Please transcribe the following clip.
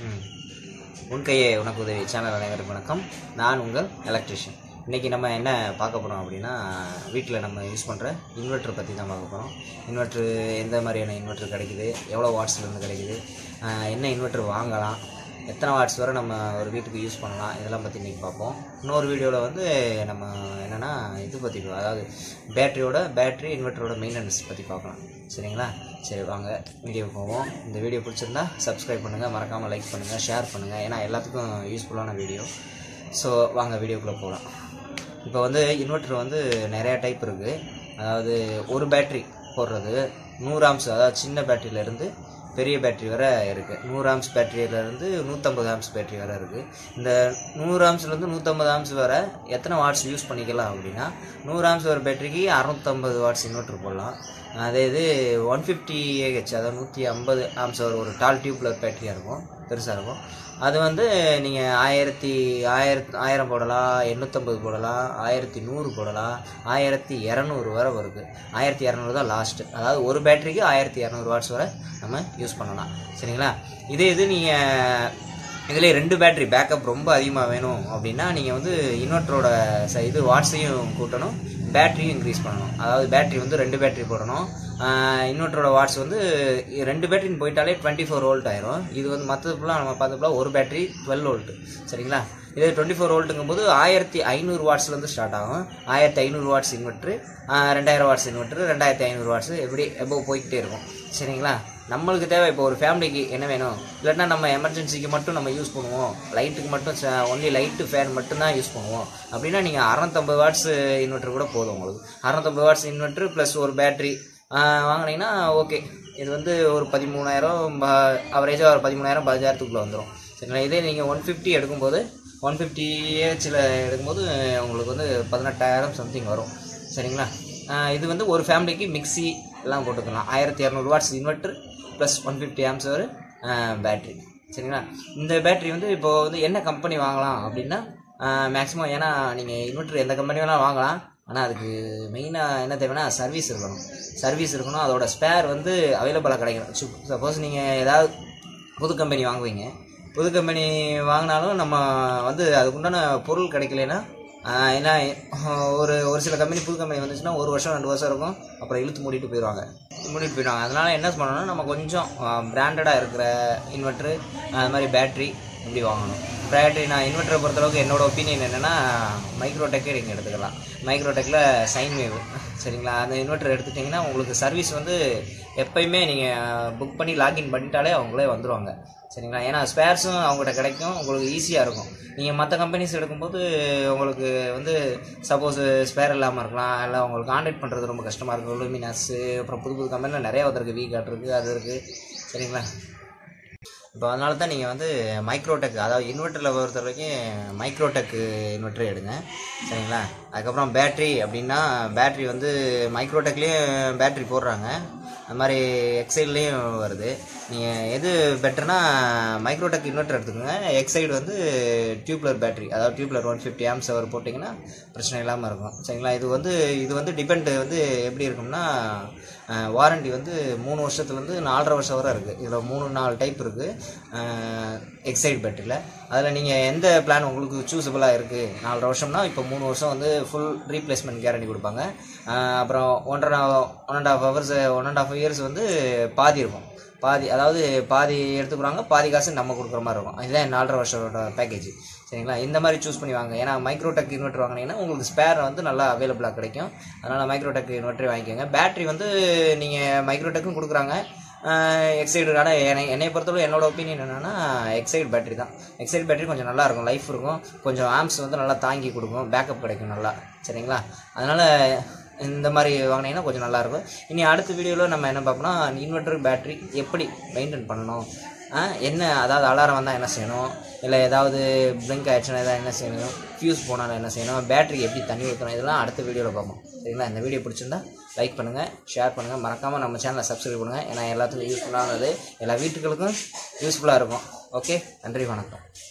ம். உன் கையே உனக்கு உதவி சேனல் அனைவருக்கும் வணக்கம் நான் உங்கள் எலக்ட்ரிஷியன் இன்றைக்கி நம்ம என்ன பார்க்க போகிறோம் அப்படின்னா வீட்டில் நம்ம யூஸ் பண்ணுற இன்வெர்ட்டர் பற்றி தான் பார்க்க போகிறோம் இன்வெர்ட்ரு எந்த மாதிரியான இன்வெர்ட்டர் கிடைக்குது எவ்வளோ வாட்ஸ்லேருந்து கிடைக்குது ஆஹ் என்ன இன்வெர்ட்டர் வாங்கலாம் எத்தனை வாட்ஸ் வரை நம்ம ஒரு வீட்டுக்கு யூஸ் பண்ணலாம் இதெல்லாம் பற்றி இன்றைக்கி பார்ப்போம் இன்னொரு வீடியோவில் வந்து நம்ம என்னென்னா இது பற்றி அதாவது பேட்டரியோட பேட்டரி இன்வெர்ட்டரோட மெயின்டெனன்ஸ் பற்றி பார்க்கலாம் சரிங்களா சரி வாங்க வீடியோ போவோம் இந்த வீடியோ பிடிச்சிருந்தா சப்ஸ்கிரைப் பண்ணுங்கள் மறக்காமல் லைக் பண்ணுங்கள் ஷேர் பண்ணுங்கள் ஏன்னா எல்லாத்துக்கும் யூஸ்ஃபுல்லான வீடியோ ஸோ வாங்க வீடியோக்குள்ளே போகலாம் இப்போ வந்து இன்வெர்ட்டர் வந்து நிறையா டைப் இருக்குது அதாவது ஒரு பேட்ரி போடுறது நூறு ஆம்ஸ் அதாவது சின்ன பேட்டரியிலேருந்து பெரிய பேட்டரி வரை இருக்குது நூறு ஆம்ஸ் பேட்டரியிலேருந்து நூற்றம்பது ஆம்ஸ் பேட்டரி வரை இருக்குது இந்த நூறு ஆம்ஸ்லேருந்து நூற்றம்பது ஆம்ஸ் வரை எத்தனை வாட்ஸ் யூஸ் பண்ணிக்கலாம் அப்படின்னா நூறு ஆம்ஸ் வர பேட்டரிக்கு அறுநூத்தம்பது வாட்ஸ் இன்வெர்ட்டர் போடலாம் அதே இது ஒன் ஃபிஃப்டி ஏஹெச் அதாவது நூற்றி ஐம்பது ஆம்ஸ் வர ஒரு டால் டியூப்ல பேட்டரியாக இருக்கும் பெருசாக இருக்கும் அது வந்து நீங்கள் ஆயிரத்தி ஆயிரத் ஆயிரம் போடலாம் எண்ணூற்றம்பது போடலாம் ஆயிரத்தி நூறு போடலாம் ஆயிரத்தி இரநூறு வரை வருது ஆயிரத்தி இரநூறு தான் லாஸ்ட்டு அதாவது ஒரு பேட்டரிக்கு ஆயிரத்தி இரநூறு வாட்ஸ் வரை நம்ம யூஸ் பண்ணலாம் சரிங்களா இதே இது நீங்கள் இதில் ரெண்டு பேட்டரி பேக்கப் ரொம்ப அதிகமாக வேணும் அப்படின்னா நீங்கள் வந்து இன்வெர்ட்டரோட ச இது வாட்ஸையும் கூட்டணும் பேட்டரியும் இன்க்ரீஸ் பண்ணணும் அதாவது பேட்டரி வந்து ரெண்டு பேட்டரி போடணும் இன்வெர்ட்டரோட வாட்ஸ் வந்து ரெண்டு பேட்டரின்னு போயிட்டாலே டுவெண்ட்டி ஃபோர் வோல்ட் ஆயிரும் இது வந்து மற்றதுக்குலாம் நம்ம பார்த்தப்பலாம் ஒரு பேட்டரி டுவெல் வோல்ட் சரிங்களா இது டுவெண்ட்டி ஃபோர் வோல்ட்டுங்கும் போது ஆயிரத்தி ஐநூறு வாட்ஸ்லேருந்து ஸ்டார்ட் ஆகும் ஆயிரத்தி ஐநூறு வாட்ஸ் இன்வெர்ட்ரு ரெண்டாயிரம் வாட்ஸ் இன்வெர்ட்ரு ரெண்டாயிரத்தி ஐநூறு வாட்ஸ் எப்படி எப்போ போய்கிட்டே இருக்கும் சரிங்களா நம்மளுக்கு தேவை இப்போ ஒரு ஃபேமிலிக்கு என்ன வேணும் இல்லைன்னா நம்ம எமர்ஜென்சிக்கு மட்டும் நம்ம யூஸ் பண்ணுவோம் லைட்டுக்கு மட்டும் ஒன்லி லைட்டு ஃபேன் மட்டும்தான் யூஸ் பண்ணுவோம் அப்படின்னா நீங்கள் அறநூத்தம்பது வாட்ஸ் இன்வெர்ட்டர் கூட போதும் உங்களுக்கு அறநூத்தம்பது வாட்ஸ் இன்வெர்ட்டர் ப்ளஸ் ஒரு பேட்டரி வாங்கினீங்கன்னா ஓகே இது வந்து ஒரு பதிமூணாயிரம் அவரேஜாக ஒரு பதிமூணாயிரம் பதினஞ்சாயிரத்துக்குள்ளே வந்துடும் சரிங்களா இதே நீங்கள் ஒன் ஃபிஃப்டி எடுக்கும்போது ஒன் ஃபிஃப்டி ஏஹெச்சில் எடுக்கும்போது உங்களுக்கு வந்து பதினெட்டாயிரம் சம்திங் வரும் சரிங்களா ஆஹ் இது வந்து ஒரு ஃபேமிலிக்கு மிக்ஸி எல்லாம் போட்டுக்கலாம் ஆயிரத்தி இரநூறு watts inverter plus one fifty amps ஒரு பேட்ரி சரிங்களா இந்த பேட்ரி வந்து இப்போ வந்து என்ன கம்பெனி வாங்கலாம் அப்படின்னா மேக்ஸிமம் ஏன்னா நீங்கள் இன்வெர்ட்டர் எந்த கம்பெனி வேணாலும் வாங்கலாம் ஆனால் அதுக்கு மெயினாக என்ன தேவைன்னா சர்வீஸ் இருக்கணும் சர்வீஸ் இருக்கணும் அதோட ஸ்பேர் வந்து அவைலபிளாக கிடைக்கணும் சப்போஸ் நீங்கள் ஏதாவது புது கம்பெனி வாங்குவீங்க புது கம்பெனி வாங்கினாலும் நம்ம வந்து அதுக்குண்டான பொருள் கிடைக்கலனா ஆஹ் ஏன்னா ஒரு ஒரு சில கம்பெனி புது கம்பெனி வந்துச்சுன்னா ஒரு வருஷம் ரெண்டு வருஷம் இருக்கும் அப்புறம் இழுத்து மூடிட்டு போயிடுவாங்க மூடிட்டு போயிடுவாங்க அதனால என்ன பண்ணணும்னா நம்ம கொஞ்சம் பிராண்டடாக இருக்கிற இன்வெர்ட்ரு அது மாதிரி பேட்ரி இப்படி வாங்கணும் பேட்டரி நான் இன்வெர்ட்டரை பொறுத்தளவுக்கு என்னோட ஒப்பீனியன் என்னென்னா மைக்ரோடெக்கே நீங்கள் எடுத்துக்கலாம் மைக்ரோடெக்கில் சைன் வேவ் சரிங்களா அந்த இன்வெர்ட்டர் எடுத்துட்டிங்கன்னா உங்களுக்கு சர்வீஸ் வந்து எப்பயுமே நீங்கள் புக் பண்ணி லாகின் பண்ணிட்டாலே அவங்களே வந்துடுவாங்க சரிங்களா ஏன்னா ஸ்பேர்ஸும் அவங்ககிட்ட கிடைக்கும் உங்களுக்கு ஈஸியாக இருக்கும் நீங்கள் மற்ற கம்பெனிஸ் எடுக்கும்போது உங்களுக்கு வந்து சப்போஸ் ஸ்பேர் இல்லாமல் இருக்கலாம் இல்லை உங்களுக்கு கான்டாக்ட் பண்ணுறது ரொம்ப கஷ்டமாக இருக்கும் லூமினாஸு அப்புறம் புது புது கம்பெனியில் நிறையா வந்துருக்கு வீ கார்ட் இருக்குது அது இருக்குது சரிங்களா இப்போ அதனால தான் நீங்கள் வந்து மைக்ரோடெக் அதாவது இன்வெர்ட்டரில் பொறுத்த வரைக்கும் மைக்ரோடெக் இன்வெர்ட்டர் எடுங்க சரிங்களா அதுக்கப்புறம் பேட்ரி அப்படின்னா பேட்ரி வந்து மைக்ரோடெக்லேயும் பேட்ரி போடுறாங்க அது மாதிரி எக்ஸைட்லேயும் வருது நீங்கள் எது பெட்டர்னா மைக்ரோடெக் இன்வெர்ட்டர் எடுத்துக்கோங்க எக்ஸைடு வந்து டியூப்லர் பேட்டரி அதாவது டியூப்லர் ஒன் ஃபிஃப்டி ஆம்ஸ் அவர் போட்டிங்கன்னா பிரச்சனை இல்லாமல் இருக்கும் சரிங்களா இது வந்து இது வந்து டிபெண்ட் வந்து எப்படி இருக்கும்னா வாரண்டி வந்து மூணு வருஷத்துலேருந்து நாலரை வருஷம் வரை இருக்குது இதில் மூணு நாலு டைப் இருக்குது எக்ஸைட் பேட்டரியில் அதில் நீங்கள் எந்த பிளான் உங்களுக்கு சூஸபிளாக இருக்குது நாலரை வருஷம்னா இப்போ மூணு வருஷம் வந்து ஃபுல் ரீப்ளேஸ்மெண்ட் கேரண்டி கொடுப்பாங்க ஆஹ் அப்புறம் ஒன்றரை one and half hours one and half years வந்து பாதி இருக்கும் பாதி அதாவது பாதி எடுத்துக்கிறாங்க பாதி காசு நம்ம கொடுக்குற மாதிரி இருக்கும் இதுதான் நாலரை வருஷத்தோட பேக்கேஜ் சரிங்களா இந்த மாதிரி சூஸ் பண்ணி வாங்க ஏன்னா மைக்ரோடெக் இன்வெர்ட்டர் வாங்கினீங்கன்னா உங்களுக்கு ஸ்பேர் வந்து நல்லா அவைலபிளாக கிடைக்கும் அதனால் மைக்ரோடெக் இன்வெர்ட்டரே வாங்கிக்கோங்க பேட்டரி வந்து நீங்கள் மைக்ரோடெக்கும் கொடுக்குறாங்க எக்ஸைடு ஆனால் என்னை என்னை பொறுத்தவரை என்னோட ஒப்பீனியன் என்னென்னா எக்ஸைடு பேட்டரி தான் எக்ஸைடு பேட்டரி கொஞ்சம் நல்லா இருக்கும் லைஃப் இருக்கும் கொஞ்சம் ஆம்ஸ் வந்து நல்லா தாங்கி கொடுக்கும் பேக்கப் கிடைக்கும் நல்லா சரிங்களா அதனால் இந்த மாதிரி வாங்கினீங்கன்னா கொஞ்சம் நல்லாயிருக்கும் இனி அடுத்த வீடியோவில் நம்ம என்ன பார்ப்போம்னா இன்வெர்ட்டர் பேட்டரி எப்படி மெயின்டைன் பண்ணணும் ஆ, என்ன அதாவது அலாரம் வந்தால் என்ன செய்யணும் இல்லை ஏதாவது பிளிங்க் ஆயிடுச்சுன்னா ஏதாவது என்ன செய்யணும் ஃபியூஸ் போனாலும் என்ன செய்யணும் பேட்டரி எப்படி தண்ணி ஊற்றணும் இதெல்லாம் அடுத்த வீடியோவில் பார்ப்போம் சரிங்களா இந்த வீடியோ பிடிச்சிருந்தா லைக் பண்ணுங்கள் ஷேர் பண்ணுங்கள் மறக்காமல் நம்ம சேனலை சப்ஸ்கிரைப் பண்ணுங்கள் ஏன்னா எல்லாத்துக்கும் யூஸ்ஃபுல்லானது எல்லா வீட்டுகளுக்கும் யூஸ்ஃபுல்லாக இருக்கும் ஓகே நன்றி வணக்கம்